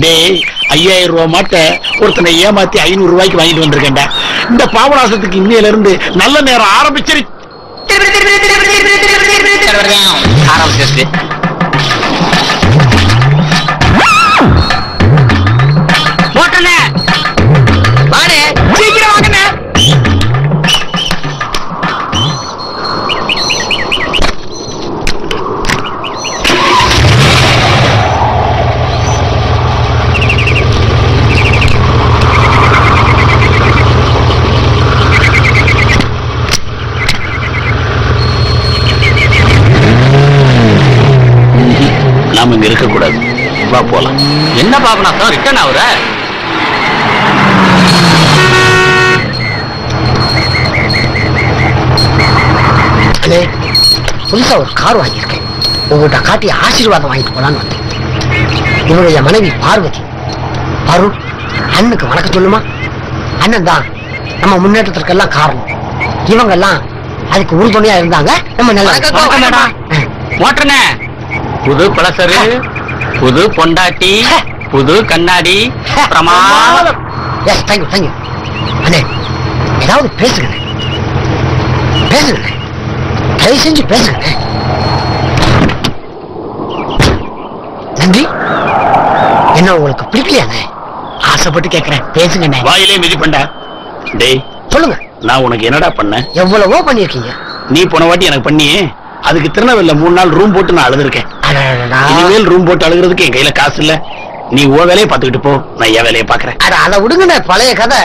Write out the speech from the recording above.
டேய் ஐயாயிரம் ரூபாய் மாட்ட ஒருத்தனை ஏமாத்தி ஐநூறு ரூபாய்க்கு வாங்கிட்டு வந்திருக்கேன்டா இந்த பாபநாசத்துக்கு இன்னையில இருந்து நல்ல நேரம் ஆரம்பிச்சிரு ஆரம்பிச்சிருச்சு போட்டனே வாடே சீக்கிரம் வாங்கண்ணே நாம இங்க இருக்க கூடாது வா போலாம் என்ன பாபநாசம் ரிட்டர்ன் ஆகுற அண்ணே புதுசா ஒரு கார் வாங்கியிருக்கேன் உங்கள்கிட்ட காட்டி ஆசீர்வாதம் வாங்கிட்டு போலான்னு வந்தேன் இவருடைய மனைவி பார்வதி அருண் அண்ணனுக்கு வணக்கம் சொல்லுமா அண்ணன் தான் நம்ம முன்னேற்றத்திற்கெல்லாம் காரணம் இவங்க எல்லாம் அதுக்கு உறுதுணையா இருந்தாங்க நம்ம நல்லா வணக்கம், வணக்கம், மேடம். மோட்டர்னே புது பழசரு புது பொண்டாட்டி புது கண்ணாடி பிரமாதம் எஸ் தேங்க்யூ தேங்க்யூ அண்ணே ஏதாவது பேசுங்க பேசுங்க தயவு செஞ்சு பேசுங்க நன்றி என்ன உங்களுக்கு பிடிக்கலையாண்ணே ஆசைப்பட்டு கேட்கிறேன் பேசுங்கண்ணே வாயிலே மிதிப்பண்டா டேய் சொல்லுங்க நான் உனக்கு என்னடா பண்ணேன் எவ்வளவோ பண்ணியிருக்கீங்க நீ போன வாட்டி எனக்கு பண்ணியே அதுக்கு திருநெல்வேலில மூணு நாள் ரூம் போட்டு நான் அழுதுருக்கேன் அடடடா. இனிமேல் ரூம் போட்டு அழுகிறதுக்கு என் கையில காசு இல்ல நீ உன் வேலையை பார்த்துக்கிட்டு போ நான் என் வேலையை பாக்குறேன் அட அதை விடுங்கண்ணே பழைய கதை